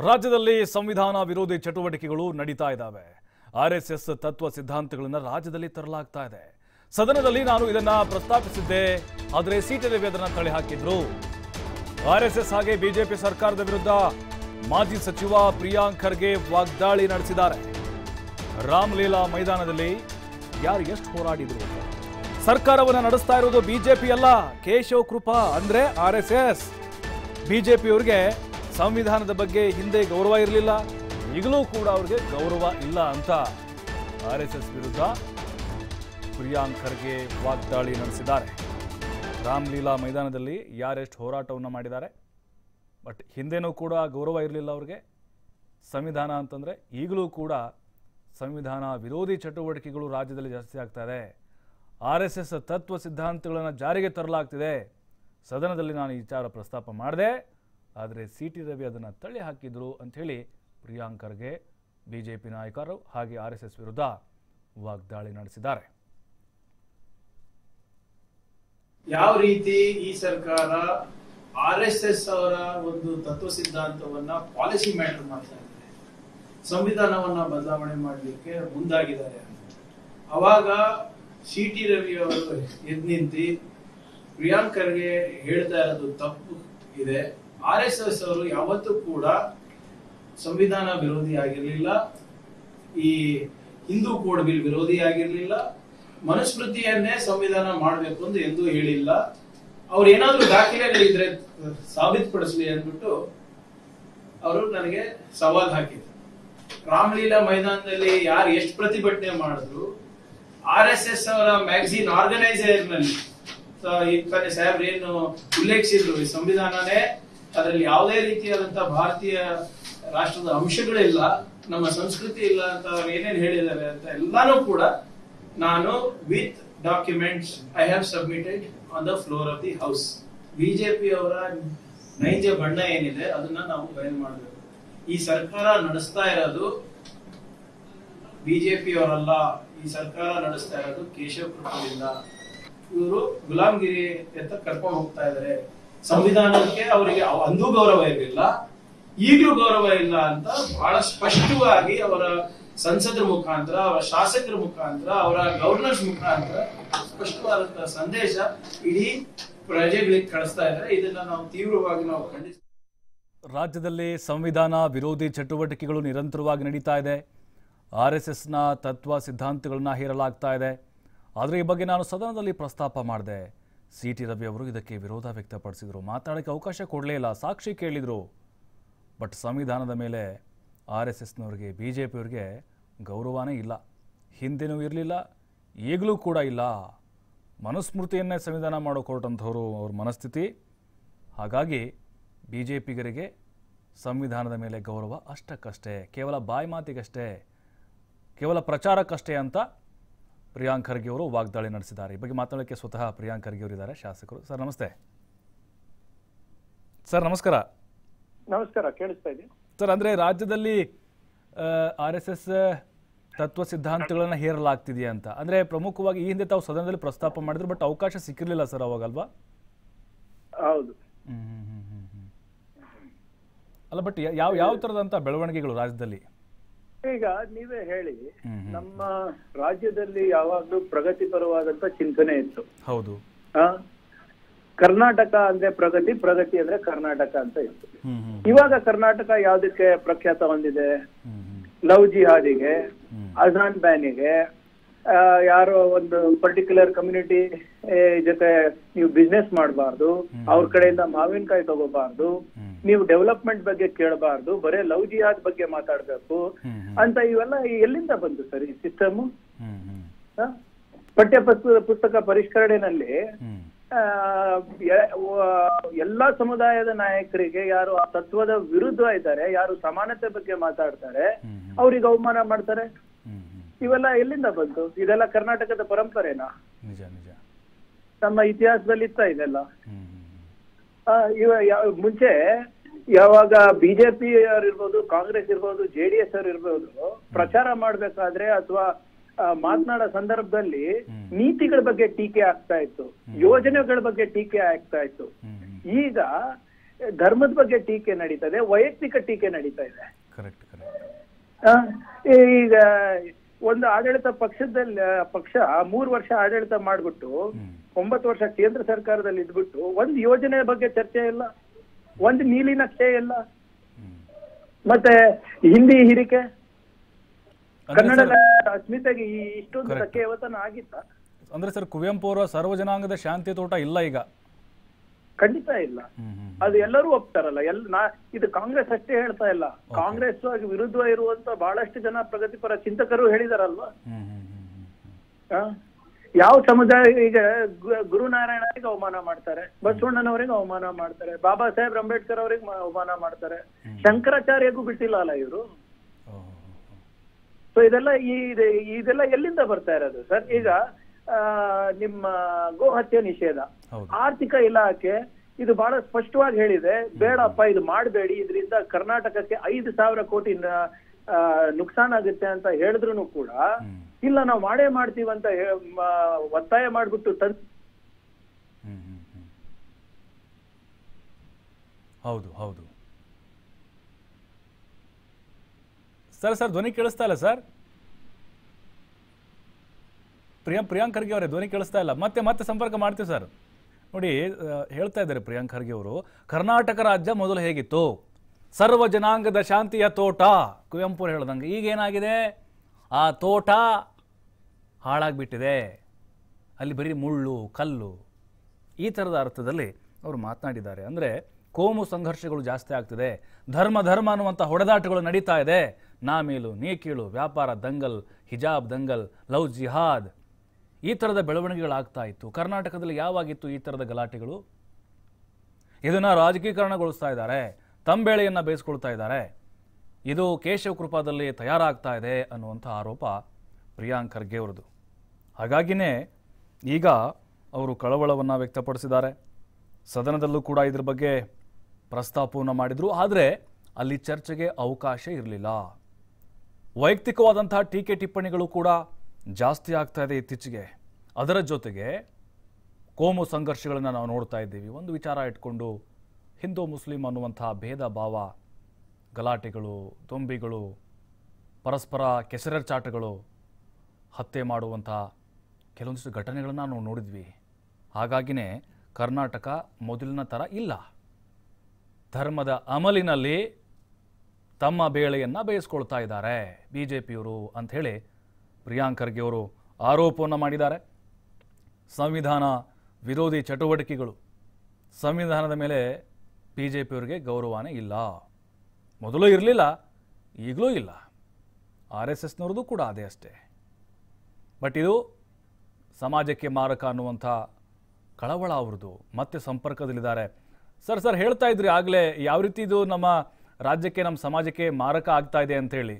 ರಾಜ್ಯದಲ್ಲಿ ಸಂವಿಧಾನ ವಿರೋಧಿ ಚಟುವಟಿಕೆಗಳು ನಡೀತಾ ಇದ್ದಾವೆ ಆರ್ ಎಸ್ ಎಸ್ ತತ್ವ ಸಿದ್ಧಾಂತಗಳನ್ನು ರಾಜ್ಯದಲ್ಲಿ ತರಲಾಗ್ತಾ ಇದೆ ಸದನದಲ್ಲಿ ನಾನು ಇದನ್ನ ಪ್ರಸ್ತಾಪಿಸಿದ್ದೆ ಆದರೆ ಸಿಟಿ ರವಿ ಅದನ್ನ ತಳ್ಳಿ ಹಾಕಿದ್ರು ಆರ್ ಎಸ್ ಎಸ್ ಹಾಗೆ ಬಿಜೆಪಿ ಸರ್ಕಾರದ ವಿರುದ್ಧ ಮಾಜಿ ಸಚಿವ ಪ್ರಿಯಾಂಕ್ ಖರ್ಗೆ ವಾಗ್ದಾಳಿ ನಡೆಸಿದ್ದಾರೆ ರಾಮಲೀಲಾ ಮೈದಾನದಲ್ಲಿ ಯಾರು ಎಷ್ಟು ಹೋರಾಡಿದ್ರು ಸರ್ಕಾರವನ್ನ ನಡೆಸ್ತಾ ಇರೋದು ಬಿಜೆಪಿ ಅಲ್ಲ ಕೇಶವ್ ಕೃಪಾ ಅಂದ್ರೆ ಆರ್ ಎಸ್ ಎಸ್ ಬಿಜೆಪಿಯವರಿಗೆ ಸಂವಿಧಾನದ ಬಗ್ಗೆ ಹಿಂದೆ ಗೌರವ ಇರಲಿಲ್ಲ ಈಗಲೂ ಕೂಡ ಅವ್ರಿಗೆ ಗೌರವ ಇಲ್ಲ ಅಂತ ಆರ್ ಎಸ್ ಎಸ್ ವಿರುದ್ಧ ಪ್ರಿಯಾಂಕ್ ಖರ್ಗೆ ವಾಗ್ದಾಳಿ ನಡೆಸಿದ್ದಾರೆ ರಾಮಲೀಲಾ ಮೈದಾನದಲ್ಲಿ ಯಾರೆಷ್ಟು ಹೋರಾಟವನ್ನು ಮಾಡಿದ್ದಾರೆ ಬಟ್ ಹಿಂದೆನೂ ಕೂಡ ಗೌರವ ಇರಲಿಲ್ಲ ಅವ್ರಿಗೆ ಸಂವಿಧಾನ ಅಂತಂದರೆ ಈಗಲೂ ಕೂಡ ಸಂವಿಧಾನ ವಿರೋಧಿ ಚಟುವಟಿಕೆಗಳು ರಾಜ್ಯದಲ್ಲಿ ಜಾಸ್ತಿ ಆಗ್ತಾ ಇದೆ ಆರ್ ಎಸ್ ಎಸ್ ತತ್ವ ಸಿದ್ಧಾಂತಗಳನ್ನು ಜಾರಿಗೆ ತರಲಾಗ್ತಿದೆ ಸದನದಲ್ಲಿ ನಾನು ಈ ವಿಚಾರ ಪ್ರಸ್ತಾಪ ಮಾಡಿದೆ ಆದರೆ ಸಿ ಟಿ ರವಿ ಅದನ್ನು ತಳ್ಳಿ ಹಾಕಿದ್ರು ಅಂಥೇಳಿ Priyank Kharge B J P ನಾಯಕರು ಹಾಗೆ ಆರ್ ಎಸ್ ಎಸ್ ವಿರುದ್ಧ ವಾಗ್ದಾಳಿ ನಡೆಸಿದ್ದಾರೆ ಯಾವ ರೀತಿ ಈ ಸರ್ಕಾರ ಆರ್ ಎಸ್ ಎಸ್ ಅವರ ಒಂದು ತತ್ವ ಸಿದ್ಧಾಂತವನ್ನ ಪಾಲಿಸಿ ಮ್ಯಾಟರ್ ಮಾಡ್ತಾ ಇದ್ದಾರೆ ಸಂವಿಧಾನವನ್ನ ಬದಲಾವಣೆ ಮಾಡಲಿಕ್ಕೆ ಮುಂದಾಗಿದ್ದಾರೆ ಅವಾಗ ಸಿ ಟಿ ರವಿ ಅವರು ಎದ್ ನಿಂತಿ ಪ್ರಿಯಾಂಕ್ ಖರ್ಗೆ ಹೇಳ್ತಾ ಇರೋದು ತಪ್ಪು ಇದೆ ಆರ್ ಎಸ್ ಎಸ್ ಅವರು ಯಾವತ್ತೂ ಕೂಡ ಸಂವಿಧಾನ ವಿರೋಧಿ ಆಗಿರ್ಲಿಲ್ಲ ಈ ಹಿಂದೂ ಕೋಡ್ ಬಿಲ್ ವಿರೋಧಿ ಆಗಿರ್ಲಿಲ್ಲ ಮನುಸ್ಮೃತಿಯನ್ನೇ ಸಂವಿಧಾನ ಮಾಡಬೇಕು ಅಂತ ಎಂದೂ ಹೇಳಿಲ್ಲ ಅವ್ರು ಏನಾದ್ರೂ ದಾಖಲೆಗಳಿದ್ರೆ ಸಾಬೀತುಪಡಿಸ್ಲಿ ಅಂದ್ಬಿಟ್ಟು ಅವರು ನನಗೆ ಸವಾಲ್ ಹಾಕಿದ್ರು ರಾಮಲೀಲಾ ಮೈದಾನದಲ್ಲಿ ಯಾರು ಎಷ್ಟು ಪ್ರತಿಭಟನೆ ಮಾಡಿದ್ರು ಆರ್ ಎಸ್ ಎಸ್ ಅವರ ಮ್ಯಾಗಝಿನ್ ಆರ್ಗನೈಸರ್ ನಲ್ಲಿ ಈ ಕಡೆ ಸಾಹೇಬ್ರು ಏನು ಉಲ್ಲೇಖಿಸಿದ್ರು ಈ ಸಂವಿಧಾನನೇ ಅದರಲ್ಲಿ ಯಾವುದೇ ರೀತಿಯಾದಂತಹ ಭಾರತೀಯ ರಾಷ್ಟ್ರದ ಅಂಶಗಳಿಲ್ಲ ನಮ್ಮ ಸಂಸ್ಕೃತಿ ಇಲ್ಲ ಅಂತ ಅವ್ರು ಏನೇನ್ ಹೇಳಿದ್ದಾರೆ ಅಂತ ಎಲ್ಲಾನು ಕೂಡ ನಾನು with documents I have submitted on the floor of the house BJP ಅವರ ನೈಜ ಬಣ್ಣ ಏನಿದೆ ಅದನ್ನ ನಾವು ಬಯಲು ಮಾಡಬೇಕು ಈ ಸರ್ಕಾರ ನಡೆಸ್ತಾ ಇರೋದು ಬಿಜೆಪಿ ಅವರಲ್ಲ ಈ ಸರ್ಕಾರ ನಡೆಸ್ತಾ ಇರೋದು ಕೇಶವ ಕೃಪದಿಂದ ಇವರು ಗುಲಾಮ್ಗಿರಿ ಅಂತ ಕರ್ಕೊಂಡು ಹೋಗ್ತಾ ಇದ್ದಾರೆ ಸಂವಿಧಾನಕ್ಕೆ ಅವರಿಗೆ ಅವ- ಅಂದೂ ಗೌರವ ಇರಲಿಲ್ಲ ಈಗಲೂ ಗೌರವ ಇಲ್ಲ ಅಂತ ಬಹಳ ಸ್ಪಷ್ಟವಾಗಿ ಅವರ ಸಂಸದರ ಮುಖಾಂತರ ಅವರ ಶಾಸಕರ ಮುಖಾಂತರ ಅವರ ಗವರ್ನರ್ಸ್ ಮುಖಾಂತರ ಸ್ಪಷ್ಟವಾದಂತಹ ಸಂದೇಶ ಇಡೀ ಪ್ರಜೆಗಳಿಗೆ ಕಳಿಸ್ತಾ ಇದ್ದಾರೆ ಇದನ್ನ ನಾವು ತೀವ್ರವಾಗಿ ನಾವು ಖಂಡಿಸ್ತೀವಿ ರಾಜ್ಯದಲ್ಲಿ ಸಂವಿಧಾನ ವಿರೋಧಿ ಚಟುವಟಿಕೆಗಳು ನಿರಂತರವಾಗಿ ನಡೀತಾ ಇದೆ ಆರ್ ಎಸ್ ಎಸ್ನ ತತ್ವ ಸಿದ್ಧಾಂತಗಳನ್ನ ಹೇರಲಾಗ್ತಾ ಇದೆ ಆದರೆ ಈ ಬಗ್ಗೆ ನಾನು ಸದನದಲ್ಲಿ ಪ್ರಸ್ತಾಪ ಮಾಡಿದೆ ಸಿ ಟಿ ರವಿ ಅವರು ಇದಕ್ಕೆ ವಿರೋಧ ವ್ಯಕ್ತಪಡಿಸಿದರು ಮಾತಾಡೋಕ್ಕೆ ಅವಕಾಶ ಕೊಡಲೇ ಇಲ್ಲ ಸಾಕ್ಷಿ ಕೇಳಿದರು ಬಟ್ ಸಂವಿಧಾನದ ಮೇಲೆ ಆರ್ ಎಸ್ ಎಸ್ನವ್ರಿಗೆ ಬಿ ಜೆ ಪಿಯವ್ರಿಗೆ ಗೌರವನೇ ಇಲ್ಲ ಹಿಂದೆನೂ ಇರಲಿಲ್ಲ ಈಗಲೂ ಕೂಡ ಇಲ್ಲ ಮನುಸ್ಮೃತಿಯನ್ನೇ ಸಂವಿಧಾನ ಮಾಡೋಕೆ ಹೊರಟಂಥವ್ರು ಅವ್ರ ಮನಸ್ಥಿತಿ ಹಾಗಾಗಿ ಬಿ ಜೆ ಪಿಗರಿಗೆ ಸಂವಿಧಾನದ ಮೇಲೆ ಗೌರವ ಅಷ್ಟಕ್ಕಷ್ಟೇ ಕೇವಲ ಬಾಯಿ ಮಾತಿಗಷ್ಟೇ ಕೇವಲ ಪ್ರಚಾರಕ್ಕಷ್ಟೇ ಅಂತ ಪ್ರಿಯಾಂಕ್ ಖರ್ಗೆ ಅವರು ವಾಗ್ದಾಳಿ ನಡೆಸಿದ್ದಾರೆ ಈ ಬಗ್ಗೆ ಮಾತಾಡೋಕ್ಕೆ ಸ್ವತಃ ಪ್ರಿಯಾಂಕ್ ಖರ್ಗೆ ಅವರು ಇದ್ದಾರೆ ಶಾಸಕರು ಸರ್ ನಮಸ್ತೆ ಸರ್ ನಮಸ್ಕಾರ ನಮಸ್ಕಾರ ಕೇಳಿಸ್ತಾ ಇದೆ ಸರ್ ಅಂದರೆ ರಾಜ್ಯದಲ್ಲಿ ಆರ್ ಎಸ್ ಎಸ್ ತತ್ವ ಸಿದ್ಧಾಂತಗಳನ್ನು ಹೇರಲಾಗ್ತಿದೆಯಾ ಅಂತ ಅಂದರೆ ಪ್ರಮುಖವಾಗಿ ಈ ಹಿಂದೆ ತಾವು ಸದನದಲ್ಲಿ ಪ್ರಸ್ತಾಪ ಮಾಡಿದ್ರು ಬಟ್ ಅವಕಾಶ ಸಿಕ್ಕಿರಲಿಲ್ಲ ಸರ್ ಅವಾಗಲ್ವಾ ಹೌದು ಹ್ಮ್, ಹ್ಮ್, ಹ್ಮ್, ಹ್ಮ್, ಹ್ಮ್. ಅಲ್ಲ ಬಟ್ ಯಾವ ಯಾವ ಥರದಂಥ ಬೆಳವಣಿಗೆಗಳು ರಾಜ್ಯದಲ್ಲಿ ಈಗ ನೀವೇ ಹೇಳಿ ಹ್ಮ್, ಹ್ಮ್. ನಮ್ಮ ರಾಜ್ಯದಲ್ಲಿ ಯಾವಾಗ್ಲೂ ಪ್ರಗತಿಪರವಾದಂತ ಚಿಂತನೆ ಇತ್ತು ಹೌದು ಆ? ಕರ್ನಾಟಕ ಅಂದ್ರೆ ಪ್ರಗತಿ ಪ್ರಗತಿ ಅಂದ್ರೆ ಕರ್ನಾಟಕ ಅಂತ ಇತ್ತು ಹ್ಮ್ ಹ್ಮ್ ಇವಾಗ ಕರ್ನಾಟಕ ಯಾವ್ದಕ್ಕೆ ಪ್ರಖ್ಯಾತ ಹೊಂದಿದೆ ಹ್ಮ್ ಹ್ಮ್ ಲವ್ ಜಿಹಾದಿಗೆ ಹ್ಮ್. ಅಜಾನ್ ಬ್ಯಾನಿಗೆ ಆ, ಯಾರೋ ಒಂದು ಪರ್ಟಿಕ್ಯುಲರ್ ಕಮ್ಯುನಿಟಿ ಜೊತೆ ನೀವು ಬಿಸ್ನೆಸ್ ಮಾಡಬಾರ್ದು ಅವ್ರ ಕಡೆಯಿಂದ ಮಾವಿನಕಾಯಿ ತಗೋಬಾರ್ದು ಹ್ಮ್. ನೀವು ಡೆವಲಪ್ಮೆಂಟ್ ಬಗ್ಗೆ ಕೇಳಬಾರ್ದು ಬರೇ ಲವ್ ಜಿಹಾದ್ ಬಗ್ಗೆ ಮಾತಾಡ್ಬೇಕು ಹ್ಮ್ ಹ್ಮ್. ಅಂತ ಇವೆಲ್ಲ ಎಲ್ಲಿಂದ ಬಂತು ಸರ್ ಈ ಸಿಸ್ಟಮ್ ಹ್ಮ್ ಹ್ಮ್ ಪಠ್ಯ ಪುಸ್ತಕ ಪುಸ್ತಕ ಪರಿಷ್ಕರಣೆನಲ್ಲಿ ಹ್ಮ್ ಆ, ಎ- ವ- ಎಲ್ಲಾ ಸಮುದಾಯದ ನಾಯಕರಿಗೆ ಯಾರು ಆ ತತ್ವದ ವಿರುದ್ಧ ಇದ್ದಾರೆ ಯಾರು ಸಮಾನತೆ ಬಗ್ಗೆ ಮಾತಾಡ್ತಾರೆ ಹ್ಮ್ ಹ್ಮ್. ಅವ್ರಿಗೆ ಅವಮಾನ ಮಾಡ್ತಾರೆ ಹ್ಮ್ ಹ್ಮ್. ಇವೆಲ್ಲ ಎಲ್ಲಿಂದ ಬಂತು ಇದೆಲ್ಲ ಕರ್ನಾಟಕದ ಪರಂಪರೆನಾ ನಿಜ ನಿಜ ನಮ್ಮ ಇತಿಹಾಸದಲ್ಲಿ ಇತ್ತ ಇದೆಲ್ಲ ಹ್ಮ್ ಹ್ಮ್ ಹ್ಮ್. ಆ, ಇವ ಯಾ- ಮುಂಚೆ ಯಾವಾಗ ಬಿಜೆಪಿ ಅವ್ರು ಇರ್ಬೋದು ಕಾಂಗ್ರೆಸ್ ಇರ್ಬೋದು ಜೆ ಡಿ ಎಸ್ ಅವ್ರು ಇರ್ಬೋದು ಪ್ರಚಾರ ಮಾಡ್ಬೇಕಾದ್ರೆ ಅಥವಾ ಮಾತನಾಡೋ ಸಂದರ್ಭದಲ್ಲಿ ಹ್ಮ್. ನೀತಿಗಳ ಬಗ್ಗೆ ಟೀಕೆ ಆಗ್ತಾ ಇತ್ತು ಯೋಜನೆಗಳ ಬಗ್ಗೆ ಟೀಕೆ ಆಗ್ತಾ ಇತ್ತು ಹ್ಮ್ ಹ್ಮ್. ಈಗ ಧರ್ಮದ ಬಗ್ಗೆ ಟೀಕೆ ನಡೀತಾ ಇದೆ ವೈಯಕ್ತಿಕ ಟೀಕೆ ನಡೀತಾ ಇದೆ ಕರೆಕ್ಟ್ ಕರೆಕ್ಟ್ ಆ, ಈಗ ಒಂದು ಆಡಳಿತ ಪಕ್ಷದಲ್ಲಿ ಪಕ್ಷ ಮೂರು ವರ್ಷ ಆಡಳಿತ ಮಾಡ್ಬಿಟ್ಟು ಒಂಬತ್ತು ವರ್ಷ ಕೇಂದ್ರ ಸರ್ಕಾರದಲ್ಲಿ ಇದ್ಬಿಟ್ಟು ಒಂದು ಯೋಜನೆ ಬಗ್ಗೆ ಚರ್ಚೆ ಇಲ್ಲ ಒಂದು ನೀಲಿ ನಕ್ಷೆ ಇಲ್ಲ ಮತ್ತೆ ಹಿಂದಿ ಹಿರಿಕೆ ಕನ್ನಡ ಅಸ್ಮಿತೆಗೆ ಈ ಇಷ್ಟೊಂದು Correct. ಧಕ್ಕೆ ಯಾವತ್ತನ ಆಗಿತ್ತ ಅಂದ್ರೆ ಸರ್ ಕುವೆಂಪು ಅವರ ಸರ್ವಜನಾಂಗದ ಶಾಂತಿ ತೋಟ ಇಲ್ಲ ಈಗ ಖಂಡಿತ ಇಲ್ಲ ಹ್ಮ್ ಹ್ಮ್ ಅದು ಎಲ್ಲರೂ ಒಪ್ತಾರಲ್ಲ ಎಲ್ ನಾ ಇದು ಕಾಂಗ್ರೆಸ್ ಅಷ್ಟೇ ಹೇಳ್ತಾ ಇಲ್ಲ ಕಾಂಗ್ರೆಸ್ ಆಗಿ ವಿರುದ್ಧ ಇರುವಂತ ಬಹಳಷ್ಟು ಜನ ಪ್ರಗತಿಪರ ಚಿಂತಕರು ಹೇಳಿದಾರಲ್ವಾ ಹ್ಮ್ ಹ್ಮ್ ಹ್ಮ್ ಹ್ಮ್ ಹ್ಮ್ ಆ? ಯಾವ ಸಮುದಾಯ ಈಗ ಗು- ಗುರುನಾರಾಯಣರಿಗೆ ಅವಮಾನ ಮಾಡ್ತಾರೆ ಬಸವಣ್ಣನವರಿಗೆ ಅವಮಾನ ಮಾಡ್ತಾರೆ ಬಾಬಾ ಸಾಹೇಬ್ ಅಂಬೇಡ್ಕರ್ ಅವರಿಗೆ ಮ- ಅವಮಾನ ಮಾಡ್ತಾರೆ ಶಂಕರಾಚಾರ್ಯಗೂ ಬಿಟ್ಟಿಲ್ಲ ಅಲ್ಲ ಇವರು ಓ, ಓ, ಓ. ಸೊ ಇದೆಲ್ಲ ಈ ಇದು- ಇದೆಲ್ಲ ಎಲ್ಲಿಂದ ಬರ್ತಾ ಇರೋದು ಸರ್ ಈಗ ಆ, ನಿಮ್ಮ ಗೋ ಹತ್ಯೆ ನಿಷೇಧ ಹೌದು ಆರ್ಥಿಕ ಇಲಾಖೆ ಇದು ಬಹಳ ಸ್ಪಷ್ಟವಾಗಿ ಹೇಳಿದೆ ಬೇಡಪ್ಪ ಇದು ಮಾಡಬೇಡಿ ಇದರಿಂದ ಕರ್ನಾಟಕಕ್ಕೆ ಐದು ಸಾವಿರ ಕೋಟಿ ನ- ಆ, ನುಕ್ಸಾನ್ ಆಗುತ್ತೆ ಅಂತ ಹೇಳಿದ್ರು ಕೂಡ ಹ್ಮ್ ಇಲ್ಲ ನಾವು ಮಾಡೇ ಮಾಡ್ತೀವಿ ಅಂತ ಹೇ- ಮ- ಒತ್ತಾಯ ಮಾಡ್ಬಿಟ್ಟು ತನ್ ಹ್ಮ್ ಹ್ಮ್ ಹ್ಮ್ ಹೌದು ಹೌದು ಸರ್ ಸರ್ ಧ್ವನಿ ಕೇಳಿಸ್ತಾ ಇಲ್ಲ ಸರ್ ಪ್ರಿಯಾ ಪ್ರಿಯಾಂಕ್ ಖರ್ಗೆ ಅವರೇ ಧ್ವನಿ ಕೇಳಿಸ್ತಾ ಇಲ್ಲ ಮತ್ತೆ ಮತ್ತೆ ಸಂಪರ್ಕ ಮಾಡ್ತೀವಿ ಸರ್ ನೋಡಿ ಆ, ಹೇಳ್ತಾ ಇದ್ದಾರೆ ಪ್ರಿಯಾಂಕ್ ಖರ್ಗೆ ಅವರು ಕರ್ನಾಟಕ ರಾಜ್ಯ ಮೊದಲು ಹೇಗಿತ್ತು ಸರ್ವ ಜನಾಂಗದ ಶಾಂತಿಯ ತೋಟ ಕುವೆಂಪು ಅವ್ರು ಹೇಳ್ದಂಗೆ ಈಗೇನಾಗಿದೆ ಆ ತೋಟ ಹಾಳಾಗ್ಬಿಟ್ಟಿದೆ ಅಲ್ಲಿ ಬರೀ ಮುಳ್ಳು ಕಲ್ಲು ಈ ಥರದ ಅರ್ಥದಲ್ಲಿ ಅವರು ಮಾತನಾಡಿದ್ದಾರೆ ಅಂದರೆ ಕೋಮು ಸಂಘರ್ಷಗಳು ಜಾಸ್ತಿ ಆಗ್ತಿದೆ ಧರ್ಮ ಧರ್ಮ ಅನ್ನುವಂಥ ಹೊಡೆದಾಟಗಳು ನಡೀತಾ ಇದೆ ನಾ ಮೇಲು ನೀ ಕೀಳು ವ್ಯಾಪಾರ ದಂಗಲ್ ಹಿಜಾಬ್ ದಂಗಲ್ ಲವ್ ಜಿಹಾದ್ ಈ ಥರದ ಬೆಳವಣಿಗೆಗಳಾಗ್ತಾ ಇತ್ತು ಕರ್ನಾಟಕದಲ್ಲಿ ಯಾವಾಗಿತ್ತು ಈ ಥರದ ಗಲಾಟೆಗಳು ಇದನ್ನು ರಾಜಕೀಕರಣಗೊಳಿಸ್ತಾ ಇದ್ದಾರೆ ತಂಬೇಳೆಯನ್ನು ಬೇಯಿಸ್ಕೊಳ್ತಾ ಇದ್ದಾರೆ ಇದು ಕೇಶವ ಕೃಪಾದಲ್ಲಿ ತಯಾರಾಗ್ತಾ ಇದೆ ಅನ್ನುವಂಥ ಆರೋಪ ಪ್ರಿಯಾಂಕ್ ಖರ್ಗೆ ಅವರದು ಹಾಗಾಗಿನೇ ಈಗ ಅವರು ಕಳವಳವನ್ನು ವ್ಯಕ್ತಪಡಿಸಿದ್ದಾರೆ ಸದನದಲ್ಲೂ ಕೂಡ ಇದ್ರ ಬಗ್ಗೆ ಪ್ರಸ್ತಾಪವನ್ನು ಮಾಡಿದರು ಆದರೆ ಅಲ್ಲಿ ಚರ್ಚೆಗೆ ಅವಕಾಶ ಇರಲಿಲ್ಲ ವೈಯಕ್ತಿಕವಾದಂತಹ ಟೀಕೆ ಟಿಪ್ಪಣಿಗಳು ಕೂಡ ಜಾಸ್ತಿ ಆಗ್ತಾ ಇದೆ ಇತ್ತೀಚೆಗೆ ಅದರ ಜೊತೆಗೆ ಕೋಮು ಸಂಘರ್ಷಗಳನ್ನು ನಾವು ನೋಡ್ತಾ ಇದ್ದೀವಿ ಒಂದು ವಿಚಾರ ಇಟ್ಕೊಂಡು ಹಿಂದೂ ಮುಸ್ಲಿಂ ಅನ್ನುವಂತಹ ಭೇದ ಭಾವ ಗಲಾಟೆಗಳು ದೊಂಬಿಗಳು ಪರಸ್ಪರ ಕೆಸರೆರ್ಚಾಟಗಳು ಹತ್ಯೆ ಮಾಡುವಂಥ ಕೆಲವೊಂದಿಷ್ಟು ಘಟನೆಗಳನ್ನು ನಾವು ನೋಡಿದ್ವಿ ಹಾಗಾಗಿನೇ ಕರ್ನಾಟಕ ಮೊದಲಿನ ಥರ ಇಲ್ಲ ಧರ್ಮದ ಅಮಲಿನಲ್ಲಿ ತಮ್ಮ ಬೇಳೆಯನ್ನು ಬೇಯಿಸ್ಕೊಳ್ತಾ ಇದ್ದಾರೆ ಬಿ ಜೆ ಪಿಯವರು ಅಂಥೇಳಿ ಪ್ರಿಯಾಂಕ್ ಖರ್ಗೆ ಅವರು ಆರೋಪವನ್ನು ಮಾಡಿದ್ದಾರೆ ಸಂವಿಧಾನ ವಿರೋಧಿ ಚಟುವಟಿಕೆಗಳು ಸಂವಿಧಾನದ ಮೇಲೆ ಬಿ ಜೆ ಪಿಯವರಿಗೆ ಗೌರವನೇ ಇಲ್ಲ ಮೊದಲು ಇರಲಿಲ್ಲ ಈಗಲೂ ಇಲ್ಲ ಆರ್ ಎಸ್ ಎಸ್ನವ್ರದ್ದು ಕೂಡ ಅದೇ ಅಷ್ಟೇ ಬಟ್ ಇದು ಸಮಾಜಕ್ಕೆ ಮಾರಕ ಅನ್ನುವಂಥ ಕಳವಳ ಅವ್ರದ್ದು ಮತ್ತೆ ಸಂಪರ್ಕದಲ್ಲಿದ್ದಾರೆ ಸರ್ ಸರ್ ಹೇಳ್ತಾ ಇದ್ರಿ ಆಗಲೇ ಯಾವ ರೀತಿ ಇದು ನಮ್ಮ ರಾಜ್ಯಕ್ಕೆ ನಮ್ಮ ಸಮಾಜಕ್ಕೆ ಮಾರಕ ಆಗ್ತಾ ಇದೆ ಅಂತ ಹೇಳಿ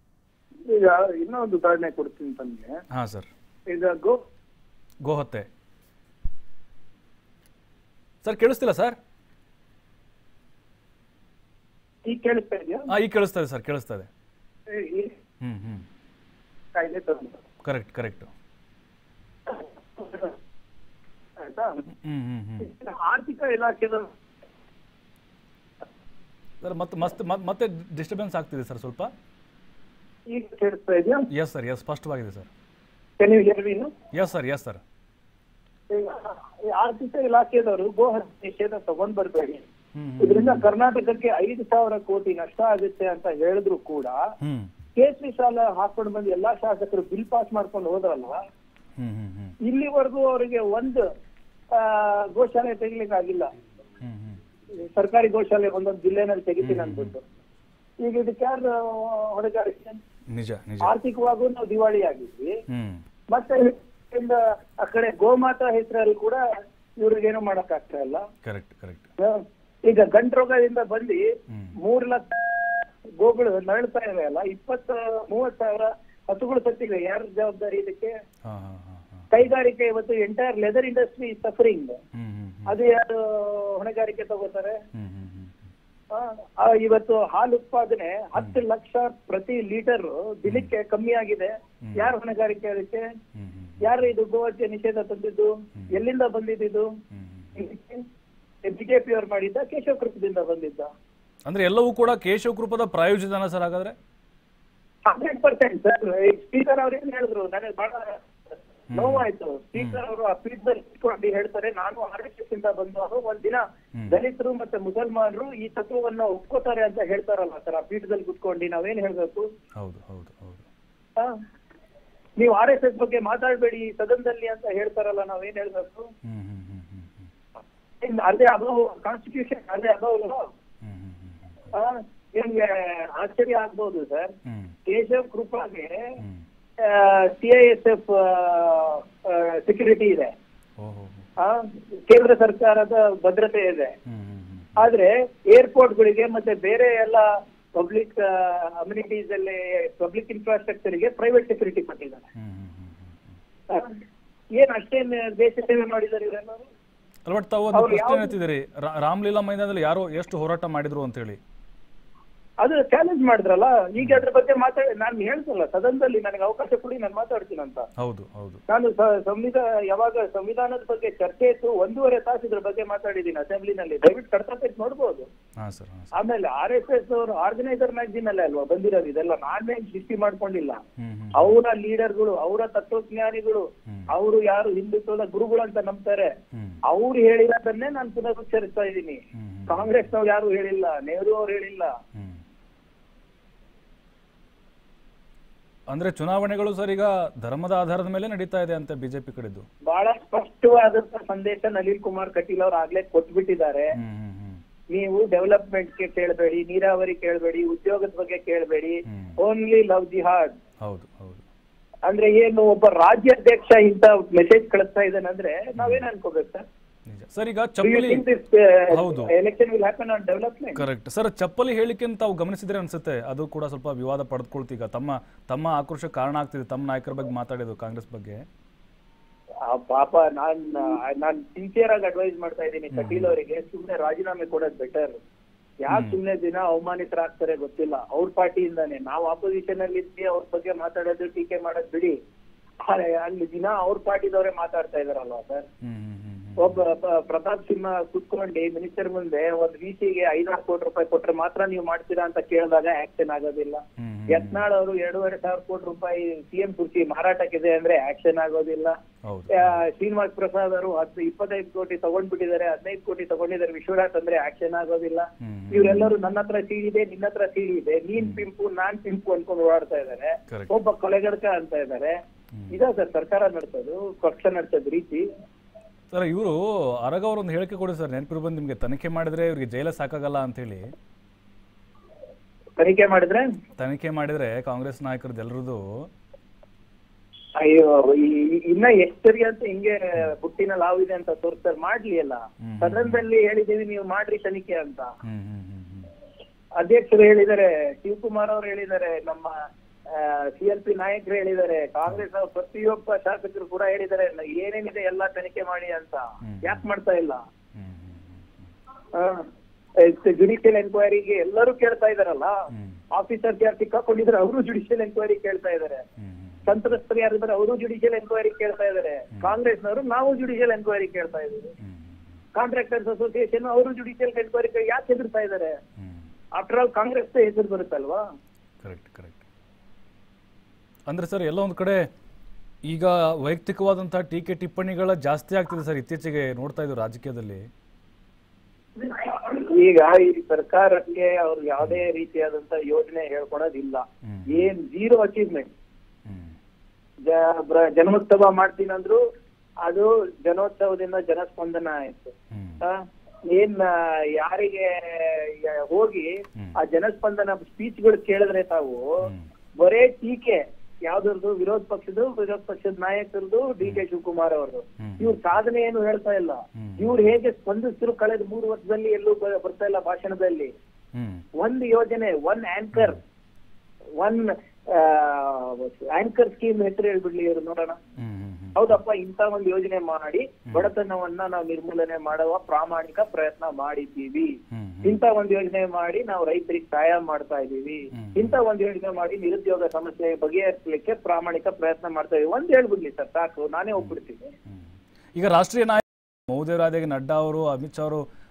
ಈಗ ಇನ್ನೊಂದು ಉದಾಹರಣೆ ಕೊಡ್ತೀನಿ ತಮ್ಗೆ ಹಾಂ ಸರ್ ಈಗ ಗೋ ಗೋಹತ್ಯೆ ಸರ್ ಕೇಳಿಸ್ತಿಲ್ಲ ಸರ್ ಈಗ ಕೇಳಿಸ್ತಾ ಇದೆಯಾ ಹಾಂ ಈಗ ಕೇಳಿಸ್ತದೆ ಸರ್ ಕೇಳಿಸ್ತದೆ ಈ ಹ್ಞೂ ಹ್ಞೂ ಕಾಯ್ದೆ ತಂದು ಕರೆಕ್ಟ್ ಕರೆಕ್ಟು ಆಯ್ತಾ ಹ್ಞೂ ಹ್ಞೂ ಹ್ಞೂ ಇನ್ನು ಆರ್ಥಿಕ ಇಲಾಖೆದ ಸರ್ ಮತ್ತೆ ಮಸ್ತ್ ಮತ್- ಮತ್ತೆ ಡಿಸ್ಟರ್ಬೆನ್ಸ್ ಆಗ್ತಿದೆ ಸರ್ ಸ್ವಲ್ಪ ಈಗ ಕೇಳಿಸ್ತಾ ಇದೆಯಾ ಎಸ್ ಸರ್ ಎಸ್ ಸ್ಪಷ್ಟವಾಗಿದೆ sir Can you hear me now? Yes sir yes sir ಈಗ ಈ ಆರ್ಥಿಕ ಇಲಾಖೆದವರು ಗೋ ಹತ್ಯೆ ನಿಷೇಧ ತಗೊಂಡ್ ಬರ್ಬೇಡಿ ಹ್ಞೂ ಇದರಿಂದ ಕರ್ನಾಟಕಕ್ಕೆ ಐದು ಸಾವಿರ ಕೋಟಿ ನಷ್ಟ ಆಗುತ್ತೆ ಅಂತ ಹೇಳಿದ್ರು ಕೂಡ ಹ್ಞೂ ಕೇಸರಿ ಸಾಲ ಹಾಕೊಂಡು ಬಂದು ಎಲ್ಲಾ ಶಾಸಕರು ಬಿಲ್ ಪಾಸ್ ಮಾಡ್ಕೊಂಡು ಹೋದ್ರಲ್ಲ ಹ್ಞೂ ಹ್ಞೂ ಹ್ಞೂ ಇಲ್ಲಿವರೆಗೂ ಅವರಿಗೆ ಒಂದು ಆ, ಗೋಶಾಲೆ ತೆಗಿಲಿಕ್ಕೆ ಆಗಿಲ್ಲ ಹ್ಞೂ ಹ್ಞೂ ಈ ಸರ್ಕಾರಿ ಗೋಶಾಲೆ ಒಂದೊಂದು ಜಿಲ್ಲೆನಲ್ಲಿ ತೆಗಿತೀನಿ ಅಂದ್ಬಿಟ್ಟು ಈಗ ಇದಕ್ಕೆ ಯಾರು ಹೊಣೆಗಾರಿಕೆ ನಿಜ ನಿಜ ಆರ್ಥಿಕವಾಗೂ ನಾವು ದಿವಾಳಿ ಆಗಿದ್ವಿ ಹ್ಞೂ ಮತ್ತೆ ಇಂದ ಆ ಕಡೆ ಗೋಮಾತಾ ಹೆಸರಲ್ಲಿ ಕೂಡ ಇವ್ರಿಗೇನು ಮಾಡಕ್ ಆಗ್ತಾ ಇಲ್ಲ ಕರೆಕ್ಟ್ ಕರೆಕ್ಟ್ ಹ? ಈಗ ಗಂಟು ರೋಗದಿಂದ ಬಂದು ಹ್ಮ್. ಮೂರ್ ಲಕ್ಷ ಗೋಗಳು ನರಳ್ತಾ ಇವೆ ಅಲ್ಲ ಇಪ್ಪತ್ತ ಮೂವತ್ ಸಾವಿರ ಹಸುಗಳು ಸತ್ತಿವೆ ಯಾರ ಜವಾಬ್ದಾರಿ ಇದಕ್ಕೆ ಹಾಂ ಹಾಂ ಹಾಂ ಹಾಂ ಕೈಗಾರಿಕೆ ಇವತ್ತು ಎಂಟೈರ್ ಲೆದರ್ ಇಂಡಸ್ಟ್ರಿ ಸಫರಿಂಗ್ ಹ್ಞೂ ಹ್ಞೂ ಅದು ಯಾರು ಹೊಣೆಗಾರಿಕೆ ತಗೋತಾರೆ ಹ್ಞೂ ಹ್ಞೂ ಹ್ಞೂ ಆ, ಆ, ಇವತ್ತು ಹಾಲು ಉತ್ಪಾದನೆ ಹತ್ತು ಲಕ್ಷ ಪ್ರತಿ ಲೀಟರ್ ದಿನಕ್ಕೆ ಕಮ್ಮಿ ಆಗಿದೆ ಯಾರು ಹೊಣೆಗಾರಿಕೆ ಅದಕ್ಕೆ ಹ್ಞೂ ಹ್ಞೂ ಯಾರು ಇದು ಗೋಹತ್ಯೆ ನಿಷೇಧ ತಂದಿದ್ದು ಎಲ್ಲಿಂದ ಬಂದಿದ್ದು ಹ್ಞೂ ಹ್ಞೂ ಇದಕ್ಕೆ ಬಿಜೆಪಿ ಅವ್ರು ಮಾಡಿದ್ದ ಕೇಶವ ಕೃಪದಿಂದ ಬಂದಿದ್ದ ಅಂದ್ರೆ ಎಲ್ಲವೂ ಕೂಡ ಕೇಶವ ಕೃಪದ ಪ್ರಾಯೋಜಿತನ ಸರ್ ಹಾಗಾದ್ರೆ ಹಂಡ್ರೆಡ್ ಪರ್ಸೆಂಟ್ ಸರ್ ಸ್ಪೀಕರ್ ಅವ್ರು ಏನ್ ಹೇಳಿದ್ರು ನನಗೆ ಬಹಳ ನೋವಾಯ್ತು ಸ್ಪೀಕರ್ ಅವರು ಆ ಪೀಠದಲ್ಲಿ ಇಟ್ಕೊಂಡು ಹೇಳ್ತಾರೆ ನಾನು ಆರ್ ಎಸ್ ಎಸ್ ಇಂದ ಬಂದವರು ಒಂದ್ ದಿನ ದಲಿತರು ಮತ್ತೆ ಮುಸಲ್ಮಾನರು ಈ ತತ್ವವನ್ನ ಒಪ್ಕೋತಾರೆ ಅಂತ ಹೇಳ್ತಾರಲ್ಲ ಸರ್ ಆ ಪೀಠದಲ್ಲಿ ಕುತ್ಕೊಂಡು ನಾವೇನ್ ಹೇಳ್ಬೇಕು ಹೌದು ಹೌದು ಹೌದು ಆ? ನೀವು ಆರ್ ಎಸ್ ಎಸ್ ಬಗ್ಗೆ ಮಾತಾಡ್ಬೇಡಿ ಸದನದಲ್ಲಿ ಅಂತ ಹೇಳ್ತಾರಲ್ಲ ನಾವೇನ್ ಹೇಳ್ಬೇಕು ಹ್ಮ್ ಹ್ಮ್ ಹ್ಮ್ ಹ್ಮ್ ಹ್ಮ್ ಇನ್ ಅದೇ ಅದು ಕಾನ್ಸ್ಟಿಟ್ಯೂಷನ್ ಅದೇ ಅದವಲ್ಲ ಹ್ಮ್ ಹ್ಮ್ ಹ್ಮ್ ಹ್ಮ್ ನಿಮ್ಗೆ ಆಶ್ಚರ್ಯ ಆಗ್ಬೋದು ಸರ್ ಹ್ಮ್ ಕೇಶವ್ ಕೃಪಾಗೆ ಹ್ಮ್ C I S F security ಇದೆ ಓಹೋ ಆ, ಕೇಂದ್ರ ಸರ್ಕಾರದ ಭದ್ರತೆ ಇದೆ ಹ್ಮ್ ಹ್ಮ್ ಹ್ಮ್ ಆದ್ರೆ ಏರ್ಪೋರ್ಟ್ ಗಳಿಗೆ ಮತ್ತೆ ಬೇರೆ ಎಲ್ಲ ಪಬ್ಲಿಕ್ ಅಮ್ಯುನಿಟೀಸ್ ಅಲ್ಲಿ ಪಬ್ಲಿಕ್ ಇನ್ಫ್ರಾಸ್ಟ್ರಕ್ಚರ್ ಗೆ ಪ್ರೈವೇಟ್ ಸೆಕ್ಯೂರಿಟಿ ಕೊಟ್ಟಿದ್ದಾರೆ ಹ್ಮ್ ಹ್ಮ್ ಹ್ಮ್ ಹ್ಮ್ ಹ್ಮ್ ಆ, ಏನ್ ಅಷ್ಟೇನ್ ದೇಶ ಸೇವೆ ಮಾಡಿದ್ದಾರೆ ಇವರೆಲ್ಲರೂ ಅಲ್ಲ ಬಟ್ ತಾವು ಒಂದು ಅವ್ರು ಪ್ರಶ್ನೆ ಯಾವ್ದು- ಎತ್ತಿದಿರಿ ರಾ- ರಾಮಲೀಲಾ ಮೈದಾನದಲ್ಲಿ ಯಾರೋ ಎಷ್ಟು ಹೋರಾಟ ಮಾಡಿದ್ರು ಅಂತ ಹೇಳಿ ಅದು ಚಾಲೆಂಜ್ ಮಾಡಿದ್ರಲ್ಲ ಈಗ ಅದ್ರ ಬಗ್ಗೆ ಮಾತಾಡಿ ನಾನು ಹೇಳ್ತಲ್ಲ ಸದನದಲ್ಲಿ ನನಗೆ ಅವಕಾಶ ಕೊಡಿ ನಾನು ಮಾತಾಡ್ತೀನಿ ಅಂತ ಹೌದು ಹೌದು ನಾನು ಸ- ಸಂವಿಧಾನ ಯಾವಾಗ ಸಂವಿಧಾನದ ಬಗ್ಗೆ ಚರ್ಚೆ ಇತ್ತು ಒಂದೂವರೆ ತಾಸು ಇದ್ರ ಬಗ್ಗೆ ಮಾತಾಡಿದ್ದೀನಿ ಅಸೆಂಬ್ಲಿನಲ್ಲಿ ದಯವಿಟ್ಟು ಕಡ್ತಾ ನೋಡ್ಬೋದು ಹಾಂ ಸರ್ ಹಾಂ ಸರ್ ಆಮೇಲೆ ಆರ್ ಎಸ್ ಎಸ್ ಅವರು ಆರ್ಗನೈಸರ್ ಮ್ಯಾಗ್ಜಿನ್ ಅಲ್ಲೇ ಅಲ್ವಾ ಬಂದಿರೋದು ಇದೆಲ್ಲ ನಾನೇನ್ ಸೃಷ್ಟಿ ಮಾಡ್ಕೊಂಡಿಲ್ಲ ಹ್ಮ್ ಹ್ಮ್ ಅವರ ಲೀಡರ್ಗಳು ಅವರ ತತ್ವಜ್ಞಾನಿಗಳು ಹ್ಮ್. ಅವರು ಯಾರು ಹಿಂದುತ್ವದ ಗುರುಗಳು ಅಂತ ನಂಬ್ತಾರೆ ಹ್ಮ್ ಅವ್ರು ಹೇಳಿರೋದನ್ನೇ ನಾನು ಪುನರುಚ್ಚರಿಸ್ತಾ ಇದ್ದೀನಿ ಹ್ಮ್ ಹ್ಮ್ ಕಾಂಗ್ರೆಸ್ನವ್ರು ಯಾರು ಹೇಳಿಲ್ಲ ನೆಹರು ಅವ್ರು ಹೇಳಿಲ್ಲ ಹ್ಮ್ ಅಂದ್ರೆ ಚುನಾವಣೆಗಳು ಸರ್ ಈಗ ಧರ್ಮದ ಆಧಾರದ ಮೇಲೆ ನಡೀತಾ ಇದೆ ಅಂತ ಬಿಜೆಪಿ ಕಡೆದು ಬಹಳ ಸ್ಪಷ್ಟವಾದಂತ ಸಂದೇಶ ನಳಿನ್ ಕುಮಾರ್ ಕಟೀಲ್ ಅವ್ರು ಆಗ್ಲೇ ಕೊಟ್ಬಿಟ್ಟಿದ್ದಾರೆ ಹ್ಮ್ ಹ್ಮ್ ಹ್ಮ್ ನೀವು ಡೆವಲಪ್ಮೆಂಟ್ ಗೆ ಕೇಳಬೇಡಿ ನೀರಾವರಿ ಕೇಳಬೇಡಿ ಉದ್ಯೋಗದ ಬಗ್ಗೆ ಕೇಳಬೇಡಿ ಹ್ಮ್. ಓನ್ಲಿ ಲವ್ ಜಿಹಾದ್ ಹೌದು ಹೌದು ಅಂದ್ರೆ ಏನು ಒಬ್ಬ ರಾಜ್ಯಾಧ್ಯಕ್ಷ ಇಂತ ಮೆಸೇಜ್ ಕಳಿಸ್ತಾ ಇದ್ದಾನೆ ಅಂದ್ರೆ ನಾವೇನ್ ಅನ್ಕೋಬೇಕು ಸರ್ ನಿಜ ಸರ್ ಈಗ ಚಪ್ಪಲಿ ಹೌದು. Election will happen on development correct sir ಚಪ್ಪಲಿ ಹೇಳಿಕೆಯನ್ನು ತಾವು ಗಮನಿಸಿದ್ರೆ ಅನ್ಸುತ್ತೆ ಅದು ಕೂಡ ಸ್ವಲ್ಪ ವಿವಾದ ಪಡೆದುಕೊಳ್ತೀಗ ತಮ್ಮ ತಮ್ಮ ಆಕ್ರೋಶ ಕಾರಣ ಆಗ್ತಿದೆ ತಮ್ಮ ನಾಯಕರ ಬಗ್ಗೆ ಮಾತಾಡಿದ್ದು ಕಾಂಗ್ರೆಸ್ ಬಗ್ಗೆ ಪಾಪ ನಾನ್ ನಾನ್ ಸಿನ್ಸಿಯರ್ ಆಗಿ ಅಡ್ವೈಸ್ ಮಾಡ್ತಾ ಇದ್ದೀನಿ ಕಟೀಲ್ ಅವರಿಗೆ ಸುಮ್ನೆ ರಾಜೀನಾಮೆ ಕೊಡೋದ್ ಬೆಟರ್ ಯಾಕೆ ಸುಮ್ನೆ ದಿನ ಅವಮಾನಿತರಾಗ್ತಾರೆ ಗೊತ್ತಿಲ್ಲ ಅವ್ರ ಪಾರ್ಟಿಯಿಂದಾನೆ ನಾವು ಆಪೋಸಿಷನ್ ಅಲ್ಲಿ ಇದ್ವಿ ಅವ್ರ ಬಗ್ಗೆ ಮಾತಾಡೋದು ಟೀಕೆ ಮಾಡೋದ್ ಬಿಡಿ ಆದ್ರೆ ಅಲ್ಲಿ ದಿನ ಅವ್ರ ಪಾರ್ಟಿದವರೇ ಮಾತಾಡ್ತಾ ಇದಾರಲ್ವಾ ಸರ್ ಹ್ಮ್ ಹ್ಮ್ ಹ್ಮ್ ಹ್ಮ್ ಒಬ್ಬ ಪ- ಪ್ರತಾಪ್ ಸಿಂಹ ಕುತ್ಕೊಂಡು ಮಿನಿಸ್ಟರ್ ಮುಂದೆ ಒಂದ್ ವಿಸಿಗೆ ಐದಾರು ಕೋಟಿ ರೂಪಾಯಿ ಕೊಟ್ರೆ ಮಾತ್ರ ನೀವು ಮಾಡ್ತೀರಾ ಅಂತ ಕೇಳಿದಾಗ ಆಕ್ಷನ್ ಆಗೋದಿಲ್ಲ ಹ್ಮ್ ಹ್ಮ್ ಯತ್ನಾಳ್ ಅವರು ಎರಡೂವರೆ ಸಾವಿರ ಕೋಟಿ ರೂಪಾಯಿ ಸಿಎಂ ಕುರ್ಚಿ ಮಾರಾಟಕ್ಕಿದೆ ಅಂದ್ರೆ ಆಕ್ಷನ್ ಆಗೋದಿಲ್ಲ ಹೌದು ಆ, ಶ್ರೀನಿವಾಸ್ ಪ್ರಸಾದ್ ಅವರು ಹತ್ತು ಇಪ್ಪತ್ತೈದು ಕೋಟಿ ತಗೊಂಡ್ಬಿಟ್ಟಿದ್ದಾರೆ ಹದಿನೈದು ಕೋಟಿ ತಗೊಂಡಿದ್ದಾರೆ ವಿಶ್ವನಾಥ್ ಅಂದ್ರೆ ಆಕ್ಷನ್ ಆಗೋದಿಲ್ಲ ಹ್ಮ್ ಹ್ಮ್. ಇವರೆಲ್ಲರೂ ನನ್ನ ಹತ್ರ ಸೀಳಿದೆ ನಿನ್ನ ಹತ್ರ ಸೀಳಿದೆ ನೀನ್ ಪಿಂಪು ನಾನ್ ಪಿಂಪು ಅನ್ಕೊಂಡು ಓಡಾಡ್ತಾ ಇದ್ದಾರೆ Correct. ಒಬ್ಬ ಕೊಲೆಗಡಕ ಅಂತ ಇದ್ದಾರೆ ಇದ ಸರ್ ಸರ್ಕಾರ ನಡೆಸೋದು ಪಕ್ಷ ನಡೆಸೋದ್ ರೀತಿ ಸರ್ ಇವರು ಅರಗ ಅವರು ಒಂದು ಹೇಳಿಕೆ ಕೊಡಿ ಸರ್ ನೆನಪಿರು ಬಂದು ನಿಮಗೆ ತನಿಖೆ ಮಾಡಿದ್ರೆ ಇವ್ರಿಗೆ ಜೈಲ ಸಾಕಾಗಲ್ಲ ಅಂತ ಹೇಳಿ ತನಿಖೆ ಮಾಡಿದ್ರೆ ತನಿಖೆ ಮಾಡಿದ್ರೆ ಕಾಂಗ್ರೆಸ್ ನಾಯಕರದ್ದು ಎಲ್ಲರದು ಅಯ್ಯೋ ಈ- ಇನ್ನ ಎಷ್ಟ್ ಸರಿ ಅಂತ ಹಿಂಗೆ ಬುಟ್ಟಿನಲ್ಲಿ ಹಾವಿದೆ ಅಂತ ತೋರಿಸ್ತಾರೆ ಮಾಡ್ಲಿ ಅಲ್ಲ ಹ್ಮ್. ಸದನದಲ್ಲಿ ಹೇಳಿದೀವಿ ನೀವು ಮಾಡ್ರಿ ತನಿಖೆ ಅಂತ ಹ್ಮ್ ಹ್ಮ್ ಹ್ಮ್ ಹ್ಮ್ ಅಧ್ಯಕ್ಷರು ಹೇಳಿದ್ದಾರೆ ಶಿವಕುಮಾರ್ ಅವರು ಹೇಳಿದ್ದಾರೆ ನಮ್ಮ ಸಿ ಎಲ್ ಪಿ ನಾಯಕರು ಹೇಳಿದ್ದಾರೆ ಕಾಂಗ್ರೆಸ್ ಅವ್ರ ಪ್ರತಿಯೊಬ್ಬ ಶಾಸಕರು ಕೂಡ ಹೇಳಿದ್ದಾರೆ ನ- ಏನೇನಿದೆ ಎಲ್ಲ ತನಿಖೆ ಮಾಡಿ ಅಂತ ಹ್ಮ್. ಯಾಕೆ ಮಾಡ್ತಾ ಇಲ್ಲ ಹ್ಮ್ ಹ್ಮ್ ಜುಡಿಷಿಯಲ್ ಎನ್ಕ್ವೈರಿಗೆ ಎಲ್ಲರೂ ಕೇಳ್ತಾ ಇದಾರಲ್ಲ ಹ್ಮ್ ಆಫೀಸರ್ಸ್ ಯಾರು ಸಿಕ್ಕಾಕೊಂಡಿದ್ರೆ ಅವರು ಜುಡಿಷಿಯಲ್ ಎನ್ಕ್ವೈರಿ ಕೇಳ್ತಾ ಇದಾರೆ ಹ್ಮ್ ಹ್ಮ್ ಸಂತ್ರಸ್ತರು ಯಾರಿದ್ದಾರೆ ಅವರು ಜುಡಿಷಿಯಲ್ ಎನ್ಕ್ವೈರಿ ಕೇಳ್ತಾ ಇದಾರೆ ಕಾಂಗ್ರೆಸ್ನವರು ನಾವು ಜುಡಿಷಿಯಲ್ ಎನ್ಕ್ವೈರಿ ಕೇಳ್ತಾ ಇದ್ದೀವಿ ಹ್ಮ್ ಕಾಂಟ್ರಾಕ್ಟರ್ಸ್ ಅಸೋಸಿಯೇಷನ್ ಅವರು ಜುಡಿಷಿಯಲ್ ಎನ್ಕ್ವೈರಿ ಯಾಕೆ ಹೆದರ್ತಾ ಇದಾರೆ ಹ್ಮ್ ಆಫ್ಟರ್ ಆಲ್ ಕಾಂಗ್ರೆಸ್ ಹೆಸರು ಬರುತ್ತಲ್ವಾ ಕರೆಕ್ಟ್ ಕರೆಕ್ಟ್ ಅಂದ್ರೆ ಸರ್ ಎಲ್ಲ ಒಂದು ಕಡೆ ಈಗ ವೈಯಕ್ತಿಕವಾದಂಥ ಟೀಕೆ ಟಿಪ್ಪಣಿಗಳ ಜಾಸ್ತಿ ಆಗ್ತಿದೆ ಸರ್ ಇತ್ತೀಚೆಗೆ ನೋಡ್ತಾ ಇದ್ದು ರಾಜಕೀಯದಲ್ಲಿ ಈಗ ಈ ಸರ್ಕಾರಕ್ಕೆ ಅವ್ರು ಯಾವುದೇ ರೀತಿಯಾದಂತ ಯೋಜನೆ ಹೇಳ್ಕೊಳೋದಿಲ್ಲ ಹ್ಮ್. ಏನ್ ಜೀರೋ ಅಚೀವ್ಮೆಂಟ್ ಹ್ಮ್ ಜನೋತ್ಸವ ಮಾಡ್ತೀನಂದ್ರು ಅದು ಜನೋತ್ಸವದಿಂದ ಜನಸ್ಪಂದನ ಆಯ್ತು ಹ್ಮ್ ಆ, ಏನ್ ಆ, ಯಾರಿಗೆ ಯ- ಹೋಗಿ ಹ್ಮ್. ಆ ಜನಸ್ಪಂದನ ಸ್ಪೀಚ್ಗಳು ಕೇಳಿದ್ರೆ ತಾವು ಹ್ಮ್. ಬರೇ ಟೀಕೆ ಯಾವ್ದ್ರದ್ದು ವಿರೋಧ ಪಕ್ಷದ ವಿರೋಧ ಪಕ್ಷದ ನಾಯಕರದು ಡಿ ಕೆ ಶಿವಕುಮಾರ್ ಅವ್ರದ್ದು ಹ್ಮ್. ಇವ್ರ ಸಾಧನೆ ಏನು ಹೇಳ್ತಾ ಇಲ್ಲ ಹ್ಮ್. ಇವ್ರು ಹೇಗೆ ಸ್ಪಂದಿಸಿದ್ರು ಕಳೆದ ಮೂರು ವರ್ಷದಲ್ಲಿ ಎಲ್ಲೂ ಬ- ಬರ್ತಾ ಇಲ್ಲ ಭಾಷಣದಲ್ಲಿ ಹ್ಮ್ ಒಂದು ಯೋಜನೆ one anchor one anchor scheme ಹೆಸರು ಹೇಳ್ಬಿಡ್ಲಿ ಇವ್ರು ನೋಡೋಣ ಹ್ಮ್ ಹ್ಮ್ ಹ್ಮ್ ಹೌದಪ್ಪ ಇಂತ ಒಂದು ಯೋಜನೆ ಮಾಡಿ ಬಡತನವನ್ನ ನಾವು ನಿರ್ಮೂಲನೆ ಮಾಡುವ ಪ್ರಾಮಾಣಿಕ ಪ್ರಯತ್ನ ಮಾಡಿದ್ದೀವಿ ಹ್ಮ್ ಇಂತ ಒಂದು ಯೋಜನೆ ಮಾಡಿ ನಾವು ರೈತರಿಗೆ ಸಹಾಯ ಮಾಡ್ತಾ ಇದೀವಿ ಹ್ಮ್. ಇಂತ ಒಂದು ಯೋಜನೆ ಮಾಡಿ ನಿರುದ್ಯೋಗ ಸಮಸ್ಯೆ ಬಗೆಹರಿಸಲಿಕ್ಕೆ ಪ್ರಾಮಾಣಿಕ ಪ್ರಯತ್ನ ಮಾಡ್ತಾ ಇದೀವಿ ಒಂದ್ ಹೇಳ್ಬಿಡ್ಲಿ ಸರ್ ಸಾಕು ನಾನೇ ಹೋಗ್ಬಿಡ್ತೀನಿ ಹ್ಮ್. ಈಗ ರಾಷ್ಟ್ರೀಯ ನಾಯಕ ಮೋದಿಯವರಾದಾಗೆ ನಡ್ಡಾ ಅವರು ಅಮಿತ್ ಶಾ ಅವರು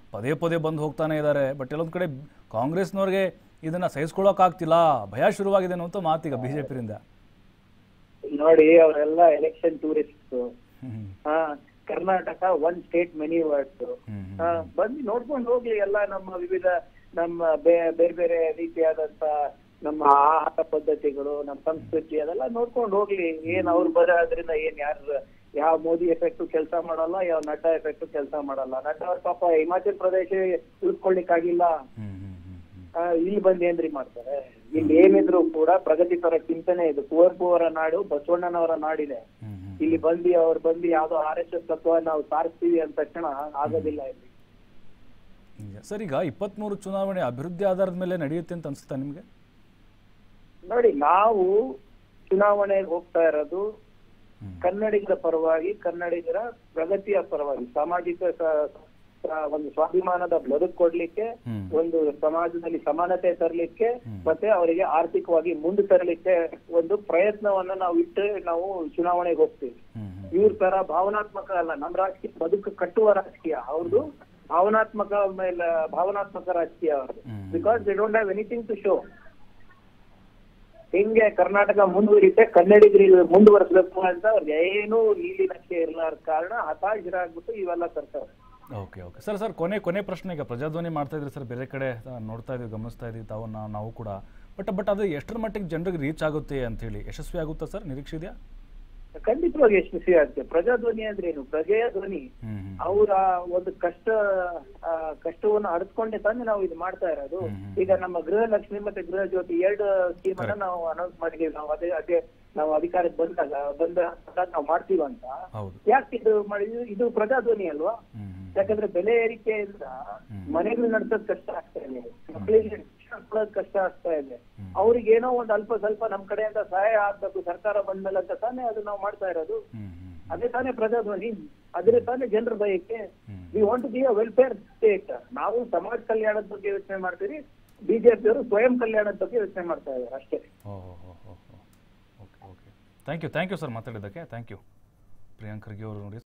ಪದೇ ಪದೇ ಬಂದು ಹೋಗ್ತಾನೆ ಇದ್ದಾರೆ ಬಟ್ ಎಲ್ಲೊಂದು ಕಡೆ ಕಾಂಗ್ರೆಸ್ನವ್ರಿಗೆ ಇದನ್ನ ಸಹಿಸ್ಕೊಳ್ಳೋಕ್ಕಾಗ್ತಿಲ್ಲ ಭಯ ಶುರುವಾಗಿದೆ ಅನ್ನೋ ಮಾತೀಗ ಬಿ ಜೆ ಪಿಯಿಂದ ನೋಡಿ ಅವರೆಲ್ಲ ಎಲೆಕ್ಷನ್ ಟೂರಿಸ್ಟ್ ಹ್ಮ್ ಹಾ Karnataka one state many words ಹ್ಮ್ ಹಾ ಬಂದು ನೋಡ್ಕೊಂಡು ಹೋಗ್ಲಿ ಎಲ್ಲ ನಮ್ಮ ವಿವಿಧ ನಮ್ಮ ಬೇ- ಬೇರೆ ಬೇರೆ ರೀತಿಯಾದಂತ ನಮ್ಮ ಆಹಾರ ಪದ್ಧತಿಗಳು ನಮ್ಮ ಸಂಸ್ಕೃತಿ ಅದೆಲ್ಲ ನೋಡ್ಕೊಂಡು ಹೋಗ್ಲಿ ಏನ್ ಅವ್ರು ಬರೋದ್ರಿಂದ ಏನ್ ಯಾರು ಯಾವ ಮೋದಿ ಎಫೆಕ್ಟ್ ಕೆಲಸ ಮಾಡಲ್ಲ ಯಾವ ನಡ್ಡಾ ಎಫೆಕ್ಟ್ ಕೆಲಸ ಮಾಡಲ್ಲ ನಡ್ಡಾ ಅವ್ರ ಪಾಪ ಹಿಮಾಚಲ್ ಪ್ರದೇಶ ಉಳ್ಕೊಳ್ಳಿಕ್ಕಾಗಿಲ್ಲ ಹ್ಮ್ ಹ್ಮ್ ಹ್ಮ್ ಹ್ಮ್ ಆ, ಇಲ್ಲಿ ಬಂದ್ ಏನ್ರಿ ಮಾಡ್ತಾರೆ ಇಲ್ಲಿ ಏನಿದ್ರು ಕೂಡ ಪ್ರಗತಿಪರ ಚಿಂತನೆ ಇದು ಕುವೆಂಪು ಅವರ ನಾಡು ಬಸವಣ್ಣನವರ ನಾಡಿದೆ ಹ್ಮ್ ಹ್ಮ್ ಇಲ್ಲಿ ಬಂದು ಅವ್ರು ಬಂದು ಯಾವ್ದೋ ಆರ್ ಎಸ್ ಎಸ್ ತತ್ವ ನಾವು ಸಾರಿಸ್ತೀವಿ ಅಂದ ತಕ್ಷಣ ಆಗೋದಿಲ್ಲ ಇಲ್ಲಿ ನಿಜ. ಸರ್ ಈಗ ಇಪ್ಪತ್ತ್ಮೂರು ಚುನಾವಣೆ ಅಭಿವೃದ್ಧಿ ಆಧಾರದ ಮೇಲೆ ನಡೆಯುತ್ತೆ ಅಂತ ಅನ್ಸುತ್ತಾ ನಿಮಗೆ ನೋಡಿ ನಾವು ಚುನಾವಣೆಗೆ ಹೋಗ್ತಾ ಇರೋದು ಹ್ಮ್. ಕನ್ನಡಿಗರ ಪರವಾಗಿ ಕನ್ನಡಿಗರ ಪ್ರಗತಿಯ ಪರವಾಗಿ ಸಾಮಾಜಿಕ ಸ- ಸ- ಒಂದು ಸ್ವಾಭಿಮಾನದ ಬದುಕು ಕೊಡ್ಲಿಕ್ಕೆ ಹ್ಮ್. ಒಂದು ಸಮಾಜದಲ್ಲಿ ಸಮಾನತೆ ತರಲಿಕ್ಕೆ ಹ್ಮ್. ಮತ್ತೆ ಅವರಿಗೆ ಆರ್ಥಿಕವಾಗಿ ಮುಂದೆ ತರಲಿಕ್ಕೆ ಒಂದು ಪ್ರಯತ್ನವನ್ನ ನಾವು ಇಟ್ಟು ನಾವು ಚುನಾವಣೆಗೆ ಹೋಗ್ತೀವಿ ಹ್ಮ್ ಹ್ಮ್ ಇವ್ರ ತರ ಭಾವನಾತ್ಮಕ ಅಲ್ಲ ನಮ್ ರಾಜಕೀಯ ಬದುಕು ಕಟ್ಟುವ ರಾಜಕೀಯ ಅವ್ರದ್ದು ಭಾವನಾತ್ಮಕ ಮೇಲೆ ಭಾವನಾತ್ಮಕ ರಾಜಕೀಯ ಅವ್ರದ್ದು ಹ್ಮ್. Because they don't have anything to show ಹಿಂಗೆ ಕರ್ನಾಟಕ ಮುಂದುವರಿತೆ ಕನ್ನಡಿಗರಿಗೆ ಮುಂದುವರಿಸಬೇಕು ಅಂತ ಅವ್ರಿಗೆ ಏನು ನೀಲಿ ನಕ್ಷೆ ಇರ್ಲಾರ ಕಾರಣ ಹತಾಶರಾಗ್ಬಿಟ್ಟು ಇವೆಲ್ಲ ತರ್ತಾರೆ ಓಕೆ ಓಕೆ ಸರ್ ಸರ್ ಕೊನೆ ಕೊನೆ ಪ್ರಶ್ನೆ ಈಗ ಪ್ರಜಾಧ್ವನಿ ಮಾಡ್ತಾ ಇದ್ರಿ ಸರ್ ಬೇರೆ ಕಡೆ ಆ, ನೋಡ್ತಾ ಇದ್ವಿ ಗಮನಿಸ್ತಾ ಇದ್ವಿ ತಾವು ನಾ- ನಾವು ಕೂಡ ಬಟ್ ಬಟ್ ಅದು ಎಷ್ಟರ ಮಟ್ಟಿಗೆ ಜನರಿಗೆ ರೀಚ್ ಆಗುತ್ತೆ ಅಂತ ಹೇಳಿ ಯಶಸ್ವಿ ಆಗುತ್ತಾ ಸರ್ ನಿರೀಕ್ಷೆ ಇದೆಯಾ ಖಂಡಿತವಾಗಿ ಯಶಸ್ವಿ ಆಗುತ್ತೆ ಪ್ರಜಾಧ್ವನಿ ಅಂದ್ರೆ ಏನು ಪ್ರಜೆಯ ಧ್ವನಿ ಹ್ಮ್ ಹ್ಮ್ ಅವರ ಒಂದು ಕಷ್ಟ ಆ, ಕಷ್ಟವನ್ನು ಅರಿತುಕೊಂಡೆ ತಾನೇ ನಾವು ಇದು ಮಾಡ್ತಾ ಇರೋದು ಹ್ಮ್, ಹ್ಮ್. ಈಗ ನಮ್ಮ ಗೃಹ ಲಕ್ಷ್ಮಿ ಮತ್ತೆ ಗೃಹ ಜ್ಯೋತಿ ಎರಡು ಸ್ಕೀಮ್ ಅನ್ನ ನಾವು ಅನೌನ್ಸ್ ಮಾಡಿದೀವಿ ನಾವು ಅದೇ ಅದೇ ನಾವು ಅಧಿಕಾರಕ್ಕೆ ಬಂದಾಗ ಬಂದ ನಾವು ಮಾಡ್ತೀವಂತ ಹೌದು ಯಾಕೆ ಇದು ಮಾಡಿದ್ವಿ ಇದು ಪ್ರಜಾಧ್ವನಿ ಅಲ್ವಾ ಹ್ಮ್ ಹ್ಮ್ ಯಾಕಂದ್ರೆ ಬೆಲೆ ಏರಿಕೆಯಿಂದ ಹ್ಮ್. ಮನೆಗಳು ನಡ್ಸೋದ್ ಕಷ್ಟ ಆಗ್ತಾ ಇದೆ ಮಕ್ಕಳಿಗೆ ಶಿಕ್ಷಣ ಕೊಡೋದ್ ಕಷ್ಟ ಆಗ್ತಾ ಇದೆ ಹ್ಮ್. ಅವ್ರಿಗೆ ಏನೋ ಒಂದ್ ಅಲ್ಪ ಸ್ವಲ್ಪ ನಮ್ ಕಡೆಯಿಂದ ಸಹಾಯ ಆಗ್ಬೇಕು ಸರ್ಕಾರ ಬಂದ್ಮೇಲೆ ಅಂತ ತಾನೇ ಅದು ನಾವು ಮಾಡ್ತಾ ಇರೋದು ಹ್ಮ್ ಹ್ಮ್ ಅದೇ ತಾನೇ ಪ್ರಜಾಧ್ವನಿ ಅದೇ ತಾನೇ ಜನರ ಬಯಕೆ ಹ್ಮ್. We want be a welfare state ನಾವು ಸಮಾಜ ಕಲ್ಯಾಣದ ಬಗ್ಗೆ ಯೋಚನೆ ಮಾಡ್ತೀವಿ ಬಿಜೆಪಿಯವರು ಸ್ವಯಂ ಕಲ್ಯಾಣದ ಬಗ್ಗೆ ಯೋಚನೆ ಮಾಡ್ತಾ ಇದ್ದಾರೆ ಅಷ್ಟೇ ಓ ಹೋ ಹೋ ಹೋ okay okay thank you thank you sir ಮಾತಾಡಿದ್ದಕ್ಕೆ ಥ್ಯಾಂಕ್ ಯು ಪ್ರಿಯಾಂಕ್ ಖರ್ಗೆ ಅವರು ನೋಡಿ